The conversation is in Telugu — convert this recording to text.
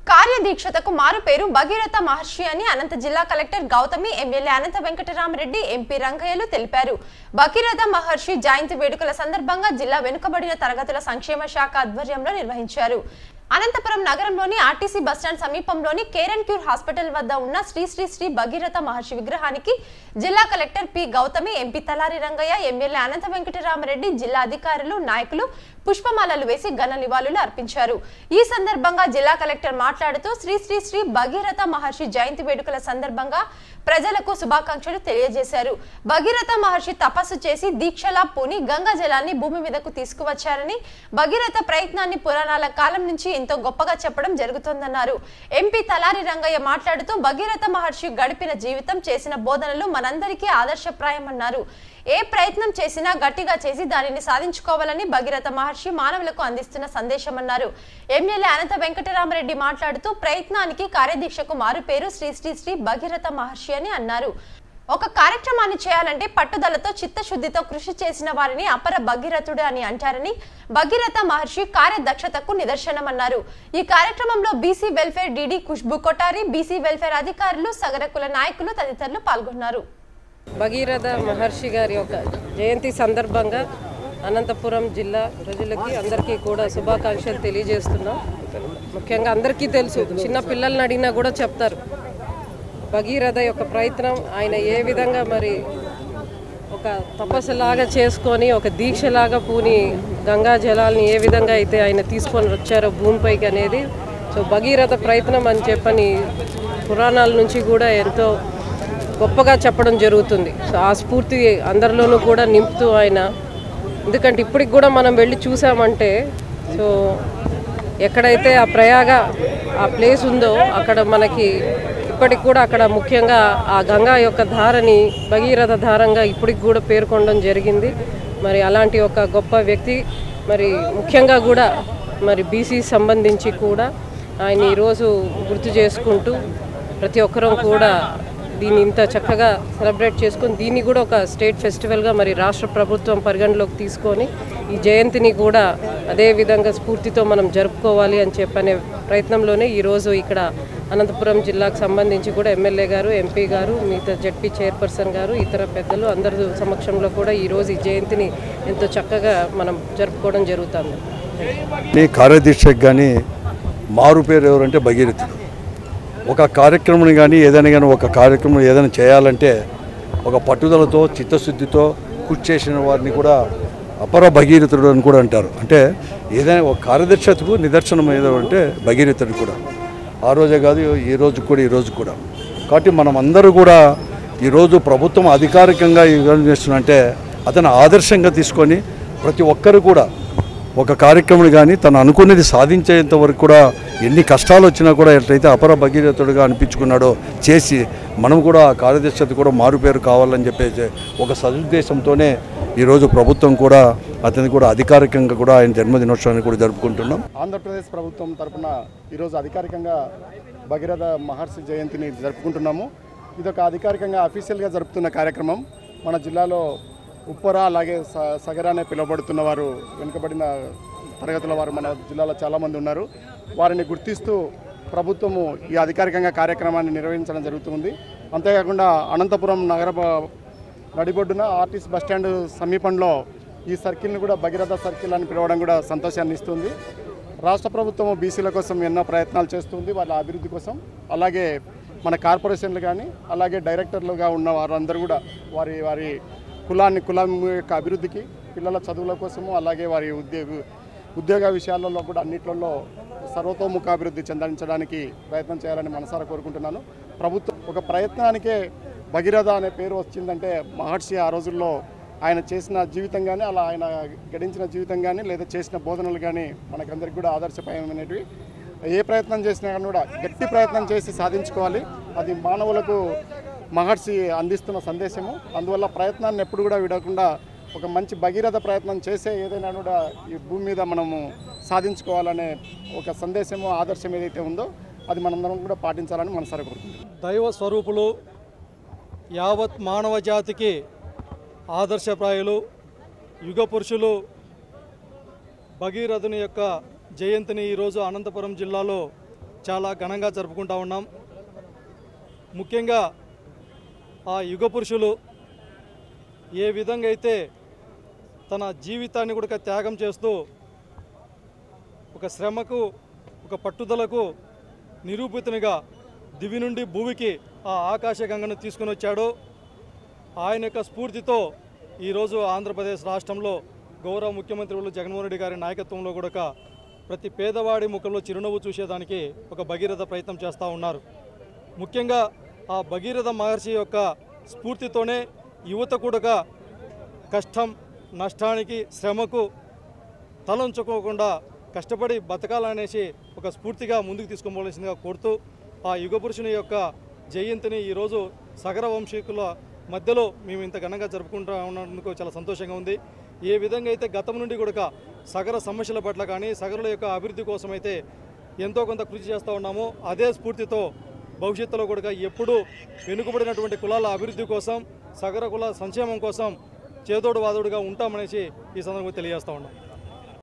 కార్యదీక్షతకు మారు పేరు భగీరథ మహర్షి అని అనంత జిల్లా collector Gowthami MLA Anantha Venkataramareddy MP రంగయ్యలు తెలిపారు భగీరథ మహర్షి జయంతి వేడుకల సందర్భంగా జిల్లా వెనుకబడిన తరగతుల సంక్షేమ శాఖ ఆధ్వర్యంలో నిర్వహించారు అనంతపురం నగరంలోని ఆర్టీసీ బస్టాండ్ సమీపంలోని కేరన్ క్యూర్ హాస్పిటల్ వద్ద ఉన్న శ్రీ శ్రీ శ్రీ భగీరథ మహర్షి విగ్రహానికి జిల్లా collector P Gowthami MP Talari Rangaiah MLA Anantha Venkataramareddy జిల్లా అధికారులు నాయకులు పుష్పమాలలు వేసి ఘన నివాళులు అర్పించారు ఈ సందర్భంగా జిల్లా కలెక్టర్ మాట్లాడుతూ శ్రీ శ్రీ శ్రీ భగీరథ మహర్షి జయంతి వేడుకల సందర్భంగా ప్రజలకు శుభాకాంక్షలు తెలియజేశారు భగీరథ మహర్షి తపస్సు చేసి దీక్షలా పూని గంగా జలాన్ని భూమి మీదకు తీసుకువచ్చారని భగీరథ ప్రయత్నాన్ని పురాణాల కాలం నుంచి ఎంతో గొప్పగా చెప్పడం జరుగుతోందన్నారు ఎంపీ తలారి రంగయ్య మాట్లాడుతూ భగీరథ మహర్షి గడిపిన జీవితం చేసిన బోధనలు మనందరికీ ఆదర్శప్రాయమన్నారు ఏ ప్రయత్నం చేసినా గట్టిగా చేసి దానిని సాధించుకోవాలని భగీరథ మహర్షి మానవులకు అందిస్తున్న సందేశమన్నారు ఎమ్మెల్యే అనంత వెంకటరామరెడ్డి మాట్లాడుతూ ప్రయత్నానికి కార్యదీక్షకు మారు పేరు శ్రీ శ్రీ శ్రీ భగీరథ మహర్షి అని అన్నారు ఒక కార్యక్రమాన్ని చేయాలంటే పట్టుదలతో చిత్తశుద్ధితో కృషి చేసిన వారిని అపర భగీరథుడు అని అంటారని భగీరథ మహర్షి కార్యదక్షతకు నిదర్శనమన్నారు ఈ కార్యక్రమంలో BC welfare DD Khushbu Kothari BC welfare అధికారులు సగరకుల నాయకులు తదితరులు పాల్గొన్నారు భగీరథ మహర్షి గారి యొక్క జయంతి సందర్భంగా అనంతపురం జిల్లా ప్రజలకి అందరికీ కూడా శుభాకాంక్షలు తెలియజేస్తున్నాం ముఖ్యంగా అందరికీ తెలుసు చిన్న పిల్లల్ని అడిగినా కూడా చెప్తారు భగీరథ యొక్క ప్రయత్నం ఆయన ఏ విధంగా మరి ఒక తపస్సులాగా చేసుకొని ఒక దీక్షలాగా పూని గంగా జలాల్ని ఏ విధంగా అయితే ఆయన తీసుకొని వచ్చారో భూమిపైకి అనేది సో భగీరథ ప్రయత్నం అని చెప్పని పురాణాల నుంచి కూడా ఎంతో గొప్పగా చెప్పడం జరుగుతుంది సో ఆ స్ఫూర్తి అందరిలోనూ కూడా నింపుతూ ఆయన ఎందుకంటే ఇప్పటికి కూడా మనం వెళ్ళి చూసామంటే సో ఎక్కడైతే ఆ ప్రయాగ ఆ ప్లేస్ ఉందో అక్కడ మనకి ఇప్పటికి కూడా అక్కడ ముఖ్యంగా ఆ గంగా యొక్క ధారని భగీరథ ధారంగా ఇప్పటికి కూడా పేర్కొనడం జరిగింది మరి అలాంటి ఒక గొప్ప వ్యక్తి మరి ముఖ్యంగా కూడా మరి బీసీ సంబంధించి కూడా ఆయన ఈరోజు గుర్తు చేసుకుంటూ ప్రతి ఒక్కరూ కూడా దీన్ని ఇంత చక్కగా సెలబ్రేట్ చేసుకొని దీన్ని కూడా ఒక స్టేట్ ఫెస్టివల్గా మరి రాష్ట్ర ప్రభుత్వం పరిగణలోకి తీసుకొని ఈ జయంతిని కూడా అదే విధంగా స్ఫూర్తితో మనం జరుపుకోవాలి అని చెప్పనే ప్రయత్నంలోనే ఈరోజు ఇక్కడ అనంతపురం జిల్లాకు సంబంధించి కూడా ఎమ్మెల్యే గారు ఎంపీ గారు మిగతా జడ్పీ చైర్పర్సన్ గారు ఇతర పెద్దలు అందరి సమక్షంలో కూడా ఈరోజు ఈ జయంతిని ఎంతో చక్కగా మనం జరుపుకోవడం జరుగుతుంది నీ కార్యదీక్షకు కానీ మారు పేరు ఎవరంటే భగీరథుడు ఒక కార్యక్రమం కానీ ఏదైనా కానీ ఒక కార్యక్రమం ఏదైనా చేయాలంటే ఒక పట్టుదలతో చిత్తశుద్ధితో కృషి చేసిన వారిని కూడా అపర భగీరథుడు అని కూడా అంటారు అంటే ఏదైనా ఒక కార్యదర్శతకు నిదర్శనం ఏదో అంటే భగీరథుడు కూడా ఆ రోజే కాదు ఈ రోజు కూడా ఈ రోజు కూడా కాబట్టి మనం అందరూ కూడా ఈరోజు ప్రభుత్వం అధికారికంగా ఏం చేస్తుందంటే అతను ఆదర్శంగా తీసుకొని ప్రతి ఒక్కరు కూడా ఒక కార్యక్రమం కానీ తను అనుకున్నది సాధించేంత వరకు కూడా ఎన్ని కష్టాలు వచ్చినా కూడా ఎట్లయితే అపర భగీరథుడుగా అనిపించుకున్నాడో చేసి మనం కూడా ఆ కార్యదర్శత కూడా మారుపేరు కావాలని చెప్పేసి ఒక సదుద్దేశంతోనే ఈరోజు ప్రభుత్వం కూడా అతని కూడా అధికారికంగా కూడా ఆయన జన్మదినోత్సవాన్ని కూడా జరుపుకుంటున్నాం ఆంధ్రప్రదేశ్ ప్రభుత్వం తరపున ఈరోజు అధికారికంగా భగీరథ మహర్షి జయంతిని జరుపుకుంటున్నాము ఇదొక అధికారికంగా అఫీషియల్గా జరుపుతున్న కార్యక్రమం మన జిల్లాలో ఉప్పర అలాగే స సగర అనే పిలువబడుతున్న వారు వెనుకబడిన తరగతుల వారు మన జిల్లాలో చాలామంది ఉన్నారు వారిని గుర్తిస్తూ ప్రభుత్వము ఈ అధికారికంగా కార్యక్రమాన్ని నిర్వహించడం జరుగుతుంది అంతేకాకుండా అనంతపురం నగర బ- నడిబొడ్డున ఆర్టీసీ బస్టాండ్ సమీపంలో ఈ సర్కిల్ని కూడా భగీరథ సర్కిల్ అని పిలవడం కూడా సంతోషాన్ని ఇస్తుంది రాష్ట్ర ప్రభుత్వం బీసీల కోసం ఎన్నో ప్రయత్నాలు చేస్తుంది వాళ్ళ అభివృద్ధి కోసం అలాగే మన కార్పొరేషన్లు కానీ అలాగే డైరెక్టర్లుగా ఉన్న వారందరూ కూడా వారి వారి కులాన్ని కులం యొక్క అభివృద్ధికి పిల్లల చదువుల కోసము అలాగే వారి ఉద్యోగ ఉద్యోగ విషయాలలో కూడా అన్నిట్లలో సర్వతోముఖ అభివృద్ధి చెందించడానికి ప్రయత్నం చేయాలని మనసారా కోరుకుంటున్నాను ప్రభుత్వం ఒక ప్రయత్నానికే భగీరథ అనే పేరు వచ్చిందంటే మహర్షి ఆ రోజుల్లో ఆయన చేసిన జీవితం కానీ అలా ఆయన గడించిన జీవితం కానీ లేదా చేసిన బోధనలు కానీ మనకందరికి కూడా ఆదర్శప్రాయమైనవి ఏ ప్రయత్నం చేసినా కానీ కూడా గట్టి ప్రయత్నం చేసి సాధించుకోవాలి అది మానవులకు మహర్షి అందిస్తున్న సందేశము అందువల్ల ప్రయత్నాన్ని ఎప్పుడు కూడా విడకుండా ఒక మంచి భగీరథ ప్రయత్నం చేసే ఏదైనా కూడా ఈ భూమి మీద మనము సాధించుకోవాలనే ఒక సందేశము ఆదర్శం ఏదైతే ఉందో అది మనందరం కూడా పాటించాలని మనసారా కోరుకుంటున్నాం దైవ స్వరూపులు యావత్ మానవ జాతికి ఆదర్శప్రాయులు యుగ పురుషులు భగీరథుని యొక్క జయంతిని ఈరోజు అనంతపురం జిల్లాలో చాలా ఘనంగా జరుపుకుంటా ఉన్నాం ముఖ్యంగా ఆ యుగ పురుషులు ఏ విధంగా అయితే తన జీవితాన్ని కూడా త్యాగం చేస్తూ ఒక శ్రమకు ఒక పట్టుదలకు నిరూపితునిగా దివి నుండి భూమికి ఆ ఆకాశ గంగను తీసుకుని వచ్చాడో ఆయన యొక్క స్ఫూర్తితో ఈరోజు ఆంధ్రప్రదేశ్ రాష్ట్రంలో గౌరవ ముఖ్యమంత్రి వాళ్ళు జగన్మోహన్ రెడ్డి గారి నాయకత్వంలో కూడా ప్రతి పేదవాడి ముఖంలో చిరునవ్వు చూసేదానికి ఒక భగీరథ ప్రయత్నం చేస్తూ ఉన్నారు ముఖ్యంగా ఆ భగీరథ మహర్షి యొక్క స్ఫూర్తితోనే యువత కూడా కష్టం నష్టానికి శ్రమకు తలంచుకోకుండా కష్టపడి బతకాలనేసి ఒక స్ఫూర్తిగా ముందుకు తీసుకోవాల్సిందిగా కోరుతూ ఆ యుగ పురుషుని యొక్క జయంతిని ఈరోజు సగర వంశీకుల మధ్యలో మేము ఇంత ఘనంగా జరుపుకుంటూ ఉన్నందుకు చాలా సంతోషంగా ఉంది ఏ విధంగా అయితే గతం నుండి కూడా సగర సమస్యల పట్ల కానీ సగరుల యొక్క అభివృద్ధి కోసం అయితే ఎంతో కొంత కృషి చేస్తూ ఉన్నామో అదే స్ఫూర్తితో భవిష్యత్తులో కూడా ఎప్పుడూ వెనుకబడినటువంటి కులాల అభివృద్ధి కోసం సగర కుల సంక్షేమం కోసం చేదోడు వాదోడుగా ఉంటామనేసి ఈ సందర్భంగా తెలియజేస్తా ఉన్నాం